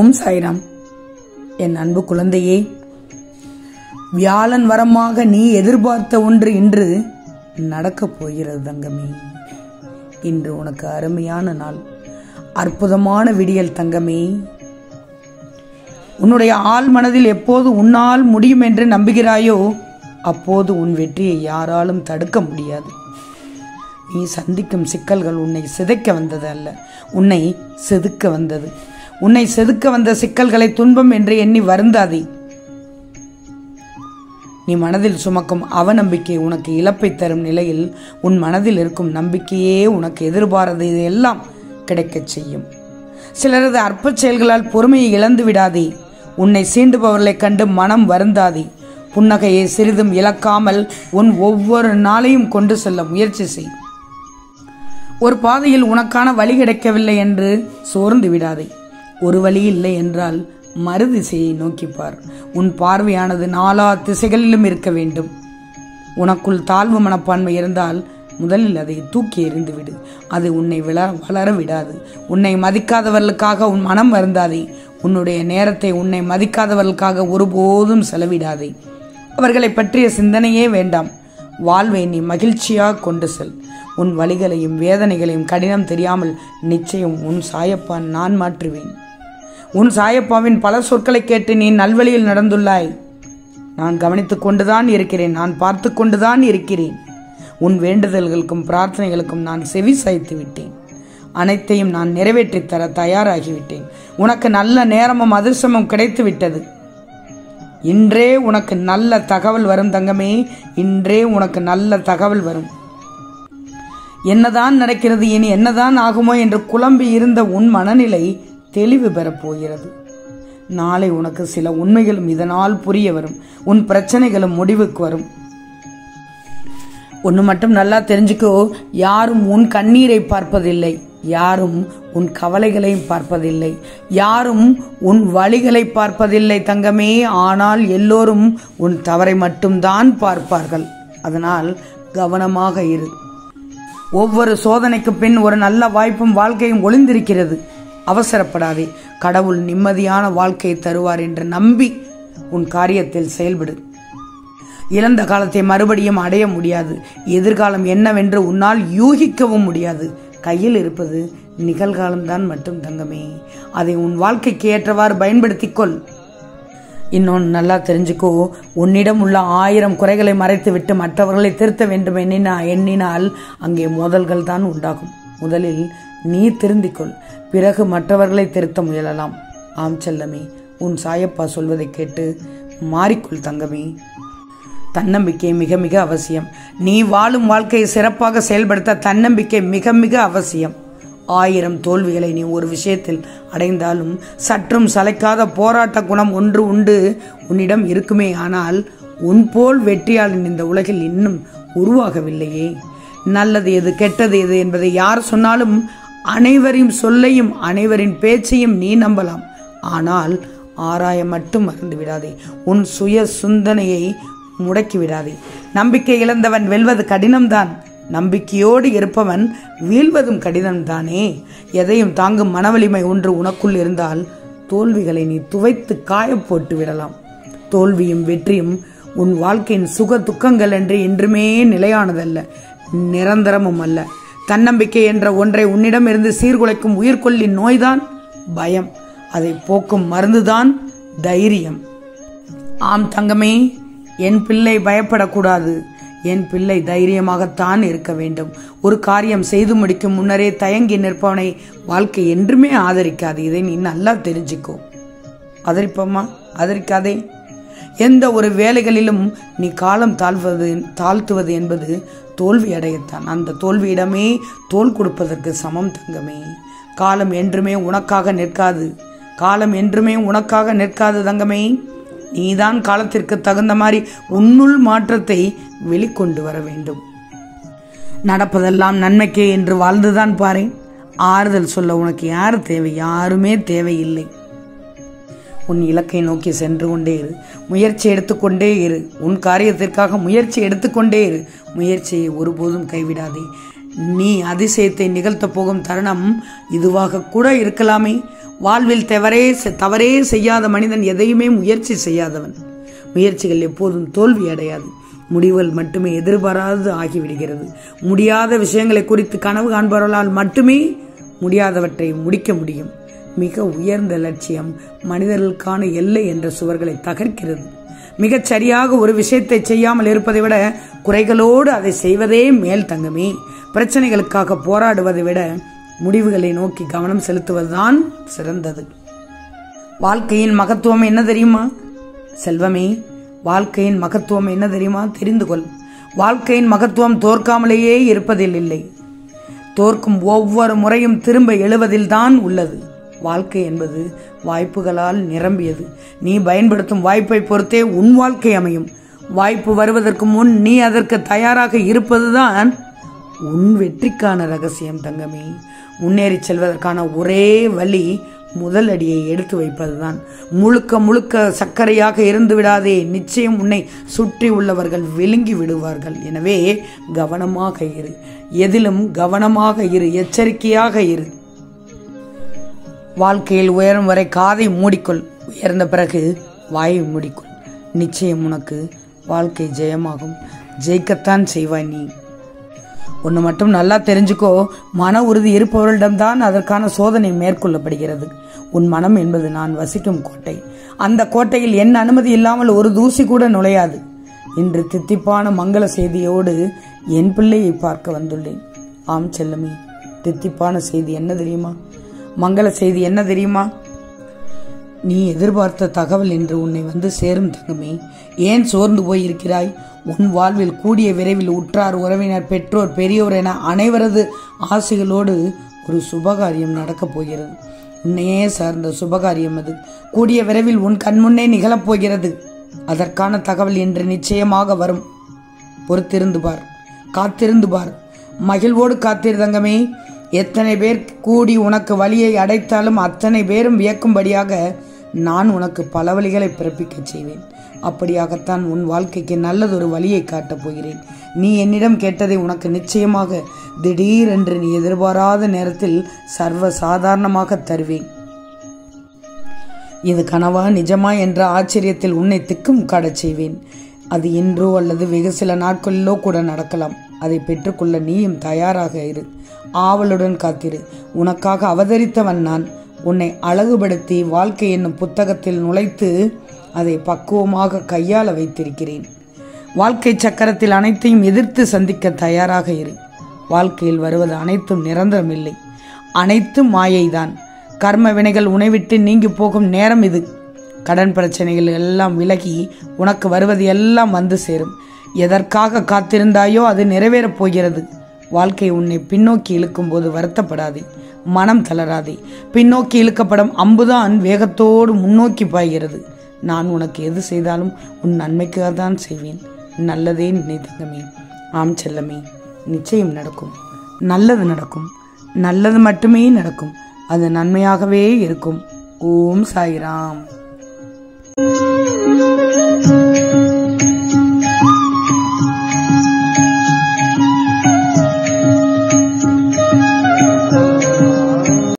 ஓம் சாய்ராம் என் அன்பு குழந்தையே வியாழன் வரமாக நீ எதிர்பார்த்த ஒன்று இன்று நடக்கப் போகிறது தங்கமே இன்று உனக்கு அருமையான நாள் அற்புதமான விடியல் தங்கமே உன்னுடைய ஆள் மனதில் எப்போது உன்னால் முடியும் என்று நம்புகிறாயோ அப்போது உன் வெற்றியை யாராலும் தடுக்க முடியாது நீ சந்திக்கும் சிக்கல்கள் உன்னை சிதைக்க வந்தது அல்ல உன்னை செதுக்க வந்தது உன்னை செதுக்க வந்த சிக்கல்களை துன்பம் என்று எண்ணி வருந்தாதே நீ மனதில் சுமக்கும் அவநம்பிக்கை உனக்கு இழப்பை தரும் நிலையில் உன் மனதில் இருக்கும் நம்பிக்கையே உனக்கு எதிர்பாரது எல்லாம் கிடைக்கச் செய்யும் சிலரது அற்ப செயல்களால் பொறுமையை இழந்து விடாதே உன்னை சீண்டுபவர்களைக் கண்டு மனம் வருந்தாதே புன்னகையை சிறிதும் இழக்காமல் உன் ஒவ்வொரு நாளையும் கொண்டு செல்ல முயற்சி செய் ஒரு பாதையில் உனக்கான வழி கிடைக்கவில்லை என்று சோர்ந்து விடாதே ஒரு வழி இல்லை என்றால் மறு திசையை நோக்கிப்பார் உன் பார்வையானது நாலா திசைகளிலும் இருக்க வேண்டும் உனக்குள் தாழ்வு மனப்பான்மை இருந்தால் முதலில் அதை தூக்கி எறிந்து விடு அது உன்னை விள வளர விடாது உன்னை மதிக்காதவர்களுக்காக உன் மனம் வருந்தாதே உன்னுடைய நேரத்தை உன்னை மதிக்காதவர்களுக்காக ஒருபோதும் செலவிடாதே அவர்களை பற்றிய சிந்தனையே வேண்டாம் வாழ்வை நீ மகிழ்ச்சியாக கொண்டு செல் உன் வழிகளையும் வேதனைகளையும் கடினம் தெரியாமல் நிச்சயம் உன் சாயப்பான் நான் மாற்றுவேன் உன் சாயப்பாவின் பல சொற்களை கேட்டு நீ நல்வழியில் நடந்துள்ளாய் நான் கவனித்துக் கொண்டுதான் இருக்கிறேன் நான் பார்த்து கொண்டுதான் இருக்கிறேன் உன் வேண்டுதல்களுக்கும் பிரார்த்தனைகளுக்கும் நான் செவி சாய்த்து விட்டேன் அனைத்தையும் நான் நிறைவேற்றித் தர தயாராகிவிட்டேன் உனக்கு நல்ல நேரமும் அதிர்ஷ்டமும் கிடைத்து விட்டது இன்றே உனக்கு நல்ல தகவல் வரும் தங்கமே இன்றே உனக்கு நல்ல தகவல் வரும் என்னதான் நடக்கிறது இனி என்னதான் ஆகுமோ என்று குழம்பி இருந்த உன் மனநிலை தெளிவு பெறப் போகிறது நாளை உனக்கு சில உண்மைகளும் இதனால் புரிய வரும் உன் பிரச்சனைகளும் முடிவுக்கு வரும் ஒன்று மட்டும் நல்லா தெரிஞ்சுக்கோ யாரும் உன் கண்ணீரை பார்ப்பதில்லை யாரும் உன் கவலைகளையும் பார்ப்பதில்லை யாரும் உன் வழிகளை பார்ப்பதில்லை தங்கமே ஆனால் எல்லோரும் உன் தவறை மட்டும்தான் பார்ப்பார்கள் அதனால் கவனமாக இரு ஒவ்வொரு சோதனைக்கு பின் ஒரு நல்ல வாய்ப்பும் வாழ்க்கையும் ஒளிந்திருக்கிறது அவசரப்படாதே கடவுள் நிம்மதியான வாழ்க்கையை தருவார் என்று நம்பி உன் காரியத்தில் செயல்படு இழந்த காலத்தை மறுபடியும் அடைய முடியாது எதிர்காலம் என்னவென்று உன்னால் யூகிக்கவும் முடியாது கையில் இருப்பது நிகழ்காலம்தான் மட்டும் தங்கமே அதை உன் வாழ்க்கைக்கு ஏற்றவாறு பயன்படுத்திக்கொள் இன்னொன்று நல்லா தெரிஞ்சுக்கோ உன்னிடம் உள்ள ஆயிரம் குறைகளை மறைத்துவிட்டு மற்றவர்களை திருத்த வேண்டும் எண்ணினா எண்ணினால் அங்கே மோதல்கள் தான் உண்டாகும் முதலில் நீ திருந்திக்கொள் பிறகு மற்றவர்களை திருத்த முயலலாம் ஆம் செல்லமே உன் சாயப்பா சொல்வதை கேட்டு மாறிக்கொள் தங்கமே தன்னம்பிக்கை மிக மிக அவசியம் நீ வாழும் வாழ்க்கையை சிறப்பாக செயல்படுத்த தன்னம்பிக்கை மிக மிக அவசியம் ஆயிரம் தோல்விகளை நீ ஒரு விஷயத்தில் அடைந்தாலும் சற்றும் சளைக்காத போராட்ட குணம் ஒன்று உண்டு உன்னிடம் இருக்குமே ஆனால் உன் போல் வெற்றியாளன் இந்த உலகில் இன்னும் உருவாகவில்லையே நல்லது எது கெட்டது எது என்பதை யார் சொன்னாலும் அனைவரின் சொல்லையும் அனைவரின் பேச்சையும் நீ நம்பலாம் ஆனால் ஆராய மட்டும் மறந்து விடாதே உன் சுய சிந்தனையை முடக்கி விடாதே நம்பிக்கை இழந்தவன் வெல்வது கடினம்தான் நம்பிக்கையோடு இருப்பவன் வீழ்வதும் கடினம்தானே எதையும் தாங்கும் மனவலிமை ஒன்று உனக்குள் இருந்தால் தோல்விகளை நீ துவைத்து காய போட்டு விடலாம் தோல்வியும் வெற்றியும் உன் வாழ்க்கையின் சுக துக்கங்கள் என்று என்றுமே நிலையானதல்ல நிரந்தரமும் அல்ல தன்னம்பிக்கை என்ற ஒன்றை உன்னிடமிருந்து சீர்குலைக்கும் உயிர்கொல்லின் நோய்தான் பயம் அதை போக்கும் மருந்துதான் தைரியம் ஆம் தங்கமே என் பிள்ளை பயப்படக்கூடாது என் பிள்ளை தைரியமாகத்தான் இருக்க வேண்டும் ஒரு காரியம் செய்து முடிக்கும் முன்னரே தயங்கி நிற்பவனை வாழ்க்கை என்றுமே ஆதரிக்காது இதை நீ நல்லா தெரிஞ்சுக்கோ ஆதரிப்போமா ஆதரிக்காதே எந்த ஒரு வேலைகளிலும் நீ காலம் தாழ்வது தாழ்த்துவது என்பது தோல்வி அடையத்தான் அந்த தோல்வியிடமே தோல் கொடுப்பதற்கு சமம் தங்கமே காலம் என்றுமே உனக்காக நிற்காது காலம் என்றுமே உனக்காக நிற்காது தங்கமே நீதான் காலத்திற்கு தகுந்த மாதிரி உன்னுள் மாற்றத்தை வெளிக்கொண்டு வர வேண்டும் நடப்பதெல்லாம் நன்மைக்கே என்று வாழ்ந்துதான் பாரு ஆறுதல் சொல்ல உனக்கு யார் தேவை யாருமே தேவையில்லை உன் இலக்கை நோக்கி சென்று கொண்டே இரு முயற்சி எடுத்துக்கொண்டே இரு உன் காரியத்திற்காக முயற்சி எடுத்துக்கொண்டே இரு முயற்சியை ஒருபோதும் கைவிடாதே நீ அதிசயத்தை நிகழ்த்த போகும் தருணம் இதுவாக கூட இருக்கலாமே வாழ்வில் தவறே தவறே செய்யாத மனிதன் எதையுமே முயற்சி செய்யாதவன் முயற்சிகள் எப்போதும் தோல்வி அடையாது முடிவுகள் மட்டுமே எதிர்பாராது ஆகிவிடுகிறது முடியாத விஷயங்களை குறித்து கனவு காண்பவர்களால் மட்டுமே முடியாதவற்றை முடிக்க முடியும் மிக உயர்ந்த லட்சியம் மனிதர்களுக்கான எல்லை என்ற சுவர்களை தகர்க்கிறது மிகச் சரியாக ஒரு விஷயத்தை செய்யாமல் இருப்பதை விட குறைகளோடு அதை செய்வதே மேல் தங்கமே பிரச்சனைகளுக்காக போராடுவதை விட முடிவுகளை நோக்கி கவனம் செலுத்துவதுதான் சிறந்தது வாழ்க்கையின் மகத்துவம் என்ன தெரியுமா செல்வமே வாழ்க்கையின் மகத்துவம் என்ன தெரியுமா தெரிந்து கொள் வாழ்க்கையின் மகத்துவம் தோற்காமலேயே இருப்பதில் இல்லை தோற்கும் ஒவ்வொரு முறையும் திரும்ப எழுவதில் தான் உள்ளது வாழ்க்கை என்பது வாய்ப்புகளால் நிரம்பியது நீ பயன்படுத்தும் வாய்ப்பை பொறுத்தே உன் வாழ்க்கை அமையும் வாய்ப்பு வருவதற்கு முன் நீ அதற்கு தயாராக இருப்பதுதான் உன் வெற்றிக்கான ரகசியம் தங்கமே முன்னேறி செல்வதற்கான ஒரே வழி முதல் அடியை எடுத்து வைப்பதுதான் முழுக்க முழுக்க சர்க்கரையாக இருந்து விடாதே நிச்சயம் உன்னை சுற்றி உள்ளவர்கள் விழுங்கி விடுவார்கள் எனவே கவனமாக இரு எதிலும் கவனமாக இரு எச்சரிக்கையாக இரு வாழ்க்கையில் உயரும் வரை காதை மூடிக்கொள் உயர்ந்த பிறகு வாயை மூடிக்கொள் நிச்சயம் உனக்கு வாழ்க்கை ஜெயமாகும் ஜெயிக்கத்தான் செய்வாய் நீ ஒன்று மட்டும் நல்லா தெரிஞ்சுக்கோ மன உறுதி இருப்பவர்களிடம்தான் அதற்கான சோதனை மேற்கொள்ளப்படுகிறது உன் மனம் என்பது நான் வசிக்கும் கோட்டை அந்த கோட்டையில் என் அனுமதி இல்லாமல் ஒரு தூசி கூட நுழையாது இன்று தித்திப்பான மங்கள செய்தியோடு என் பிள்ளையை பார்க்க வந்துள்ளேன் ஆம் செல்லமே தித்திப்பான செய்தி என்ன தெரியுமா மங்கள செய்தி என்ன தெரியுமா நீ எதிர்பார்த்த தகவல் என்று உன்னை வந்து சேரும் தங்கமே ஏன் சோர்ந்து போயிருக்கிறாய் உன் வாழ்வில் கூடிய விரைவில் உற்றார் உறவினர் பெற்றோர் பெரியோர் என அனைவரது ஆசைகளோடு ஒரு சுபகாரியம் நடக்கப் போகிறது உன்னையே சார்ந்த சுபகாரியம் அது கூடிய விரைவில் உன் கண்முன்னே நிகழப் போகிறது அதற்கான தகவல் இன்று நிச்சயமாக வரும் பொறுத்திருந்து பார் காத்திருந்து பார் மகிழ்வோடு காத்திரு தங்கமே எத்தனை பேர் கூடி உனக்கு வழியை அடைத்தாலும் அத்தனை பேரும் வியக்கும்படியாக நான் உனக்கு பல வழிகளை பிறப்பிக்கச் செய்வேன் அப்படியாகத்தான் உன் வாழ்க்கைக்கு நல்லதொரு வழியை காட்டப் போகிறேன் நீ என்னிடம் கேட்டதை உனக்கு நிச்சயமாக திடீரென்று நீ எதிர்பாராத நேரத்தில் சர்வ சாதாரணமாக தருவேன் இது கனவா நிஜமா என்ற ஆச்சரியத்தில் உன்னை திக்கும் காடச் செய்வேன் அது இன்றோ அல்லது வெகு சில நாட்களிலோ கூட நடக்கலாம் அதை பெற்றுக்கொள்ள நீயும் தயாராக இரு ஆவலுடன் காத்திரு உனக்காக அவதரித்தவன் நான் உன்னை அழகுபடுத்தி வாழ்க்கை என்னும் புத்தகத்தில் நுழைத்து அதை பக்குவமாக கையாள வைத்திருக்கிறேன் வாழ்க்கை சக்கரத்தில் அனைத்தையும் எதிர்த்து சந்திக்க தயாராக இரு வாழ்க்கையில் வருவது அனைத்தும் நிரந்தரமில்லை அனைத்தும் மாயைதான் கர்ம வினைகள் உனைவிட்டு நீங்கி போகும் நேரம் இது கடன் பிரச்சனைகள் எல்லாம் விலகி உனக்கு வருவது எல்லாம் வந்து சேரும் எதற்காக காத்திருந்தாயோ அது நிறைவேறப் போகிறது வாழ்க்கை உன்னை பின்னோக்கி இழுக்கும் போது வருத்தப்படாதே மனம் தளராதே பின்னோக்கி இழுக்கப்படும் அம்புதான் வேகத்தோடு முன்னோக்கி பாய்கிறது நான் உனக்கு எது செய்தாலும் உன் நன்மைக்காக தான் செய்வேன் நல்லதே நினை தங்கமே ஆம் செல்லமே நிச்சயம் நடக்கும் நல்லது நடக்கும் நல்லது மட்டுமே நடக்கும் அது நன்மையாகவே இருக்கும் ஓம் சாய்ராம்